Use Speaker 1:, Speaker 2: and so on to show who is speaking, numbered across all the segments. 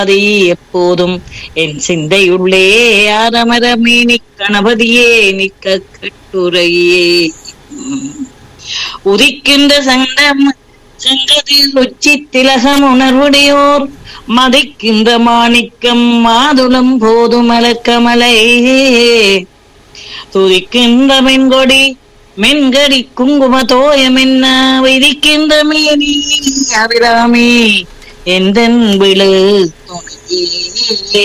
Speaker 1: அதை எப்போதும் என் சிந்தையுள்ளே ஆரமரமேனி கணபதியே நிக்க கட்டுரையே உம். உதிக்கின்ற சங்கம் சங்கத்தில் உச்சி திலகம் உணர்வுடையோர் மதிக்கின்ற மாணிக்கம் மாதுளம் போதும் மலக்கமலை துதிக்கின்ற மென்கொடி மென்கடி குங்கும தோயமென்ன விதிக்கின்ற மேனி அபிராமி எந்தன் விழு துணையே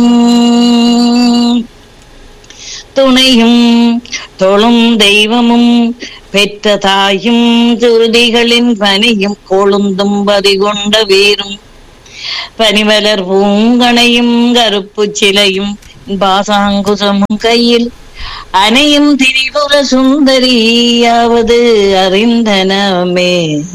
Speaker 1: துணையும் தொழும் தெய்வமும் பெற்ற தாயும் துருதிகளின் பனியும் கொழுந்தும் பதிகொண்ட வேரும் பனிமலர் பூங்கணையும் கருப்பு சிலையும் பாசாங்குசமும் கையில் அணையும் திரிபுர சுந்தரியாவது அறிந்தனமே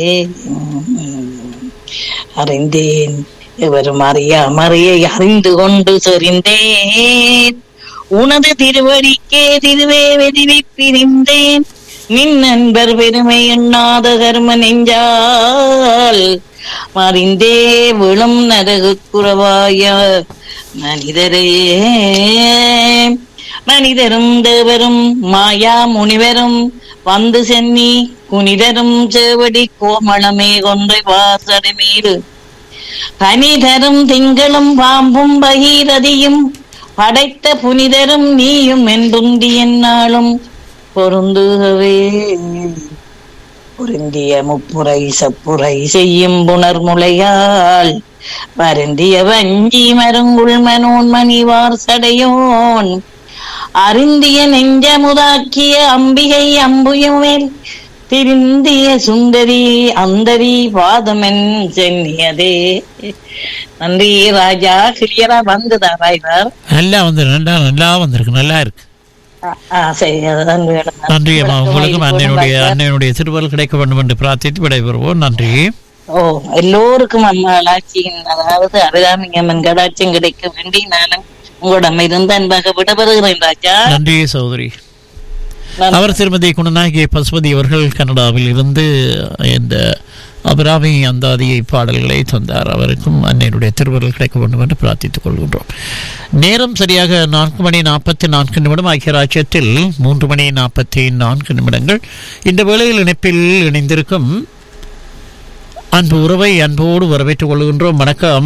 Speaker 1: அறிந்தேன் எவரும் அறியா மறையை அறிந்து கொண்டு சொரிந்தேன் உனது திருவடிக்கே திருவே வெதிவி பிரிந்தேன் நின் நண்பர் பெருமை எண்ணாத கர்ம நெஞ்சால் மறிந்தே விழும் நரகு குறவாய மனிதரே மனிதரும் தேவரும் மாயா முனிவரும் வந்து சென்னி குனிதரும் சேவடி கோமளமே கொன்றை வாசடை மீது பனிதரும் திங்களும் பாம்பும் பகீரதியும் படைத்த புனிதரும் நீயும் என்புந்தி என்னாலும் பொருந்துகவே பொருந்திய முப்புரை சப்புரை செய்யும் புனர்முலையால் வருந்திய வஞ்சி மருங்குள் மனோன் மணிவார் சடையோன் அருந்திய நெஞ்சமுதாக்கிய அம்பிகை அம்புயமேல் திருந்திய சுந்தரி அந்தரி பாதமென் சென்னியதே நன்றி ராஜா கிளியரா வந்துதா ராய்வர்
Speaker 2: நல்லா வந்து நல்லா நல்லா வந்திருக்கு நல்லா இருக்கு
Speaker 1: ஆ சரி அதுதான் வேணும்
Speaker 2: நன்றி அம்மா உங்களுக்கும் அன்னையினுடைய அன்னையினுடைய திருவருள் கிடைக்க வேண்டும் என்று பிரார்த்தித்து விடைபெறுவோம் நன்றி
Speaker 1: ஓ எல்லோருக்கும் அம்மா ஆட்சியின் அதாவது அபிராமியம்மன் கடாட்சியம் கிடைக்க வேண்டி நானும் உங்களிடம் இருந்து அன்பாக விடப்படுகிறேன் ராஜா
Speaker 2: நன்றி சகோதரி
Speaker 1: நன்றி.
Speaker 2: அவர் திருமதி குணநாயகி பசுபதி அவர்கள் கனடாவில் இருந்து இந்த அபிராமி அந்தாதியை பாடல்களை தந்தார் அவருக்கும் அன்னையுடைய திருவருள் கிடைக்க வேண்டும் என்று பிரார்த்தித்துக் கொள்கின்றோம் நேரம் சரியாக நான்கு மணி நாற்பத்தி நான்கு நிமிடம் ஆகிய ராஜ்யத்தில் மூன்று மணி நாற்பத்தி நான்கு நிமிடங்கள் இந்த வேளையில் இணைப்பில் இணைந்திருக்கும் அன்பு உறவை அன்போடு வரவேற்றுக் கொள்கின்றோம் வணக்கம்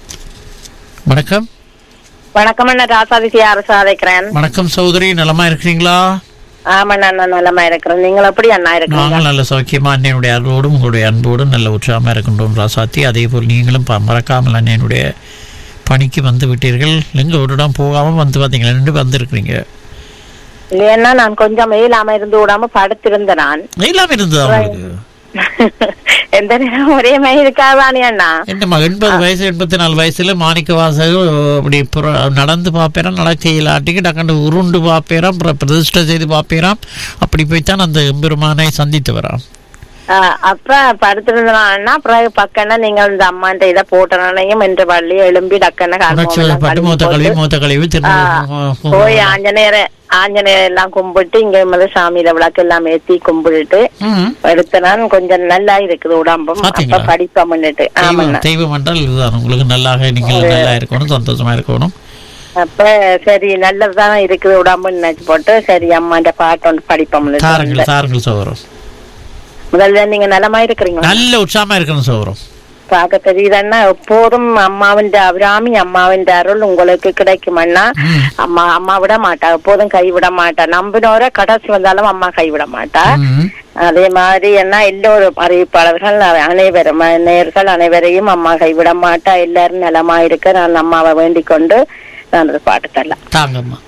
Speaker 2: வணக்கம்
Speaker 3: வணக்கம் அண்ணா ராசாதிசி அரசு அழைக்கிறேன்
Speaker 2: வணக்கம் சகோதரி நலமா இருக்கிறீங்களா
Speaker 3: ஆமாண்ணா நான் நலமா இருக்கிறேன் நீங்கள் எப்படி அண்ணா இருக்கிறீங்க
Speaker 2: நாங்கள் நல்ல சௌக்கியமா அண்ணனுடைய அன்போடும் உங்களுடைய அன்போடும் நல்ல உற்சாகமா இருக்கின்றோம் ராசாத்தி அதே போல் நீங்களும் ப- மறக்காமல் அண்ணனுடைய பணிக்கு வந்து விட்டீர்கள் எங்க ஒரு இடம் போகாம வந்து பார்த்தீங்களா ரெண்டு வந்திருக்கிறீங்க
Speaker 3: இல்லையா நான் கொஞ்சம் இல்லாம இருந்து விடாம படுத்திருந்தேன் நான்
Speaker 2: இல்லாம இருந்ததா உங்களுக்கு
Speaker 3: எந்த நேரம் ஒரே மாதிரி இருக்காதானே அண்ணா
Speaker 2: என்னம்மா எண்பது வயசு எண்பத்தி நாலு வயசுல மாணிக்க வாசகர் அப்படி புற- நடந்து பார்ப்பேறாம் நடக்கையில் ஆட்டிக்கு டக்குண்டு உருண்டு பார்ப்பேறாம் அப்புறம் பிரதிஷ்டை செய்து பார்ப்பேறாம் அப்படி போய்த்தான் அந்த எம்பெருமானை சந்தித்து வரான்
Speaker 3: ஆஹ் அப்ப படுத்திருந்தேன்னா பிறகு பக்கன்னா நீங்கள் இந்த அம்மாண்ட இதை போட்டனையும் என்று வள்ளி எழும்பி டக்குன்னு
Speaker 2: உணர்ச்சி
Speaker 3: கால்
Speaker 2: பட்டு மூத்த கழுவி மூத்த கழுவி திரும்ப
Speaker 3: போய் ஆஞ்சநேயர ஆஞ்சநேயர் எல்லாம் கும்பிட்டு இங்க வந்து சாமியில விளக்கு எல்லாம் ஏத்தி கும்பிட்டுட்டு
Speaker 2: ம்.
Speaker 3: எடுத்த நான் கொஞ்சம் நல்லா இருக்குது உடம்பும்
Speaker 2: பாத்தீங்களா?
Speaker 3: அப்ப படிப்பம்னுட்டு
Speaker 2: தெய்வம்
Speaker 3: ஆமாண்ணா
Speaker 2: தெய்வம் என்றால் இதுதான் உங்களுக்கு நல்லாக நீங்கள் நல்லா இருக்கணும் சந்தோஷமா இருக்கணும்
Speaker 3: அப்ப சரி நல்லதுதான் இருக்குது உடம்புன்னு நினைச்சு போட்டு சரி அம்மாண்ட பாட்டு ஒன்று படிப்போம்னு
Speaker 2: தாருங்கள் தாருங்கள் சோதரம்
Speaker 3: முதல்ல நீங்க நலமா இருக்கிறீங்களா
Speaker 2: நல்ல உற்சாகமா இருக்கணும் சோதரம்
Speaker 3: பார்க்க தெரியுதண்ணா எப்போதும் அம்மாவின் அபிராமி அம்மாவின் அருள் உங்களுக்கு கிடைக்கும் அண்ணா
Speaker 2: ம்.
Speaker 3: அம்மா அம்மா விட மாட்டா எப்போதும் கைவிட மாட்டா நம்பினோர கடைசி வந்தாலும் அம்மா கைவிட மாட்டா
Speaker 2: ம்.
Speaker 3: அதே மாதிரி என்ன எல்லோரும் அறிவிப்பாளர்கள் அனைவரும் நேர்கள் அனைவரையும் அம்மா கைவிட மாட்டா எல்லாரும் நலமா இருக்க நான் அம்மாவை வேண்டிக் கொண்டு நான் ஒரு பாட்டு தரலாம்
Speaker 2: தாங்கம்மா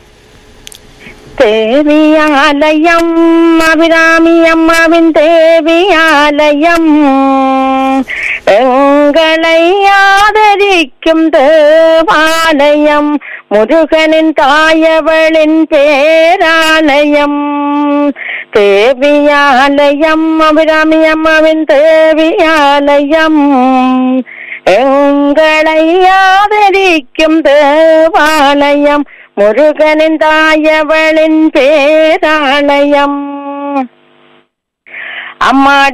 Speaker 3: தேவியாலயம் அபிராமி அம்மாவின் தேவியாலயம் எங்களை ஆதரிக்கும் தேவாலயம் முருகனின் தாயவளின் பேராலயம் தேவியாலயம் அபிராமி அம்மாவின் தேவியாலயம் எங்களை ஆதரிக்கும் தேவாலயம் முருகனின் தாயவளின் பேராலயம் அம்மா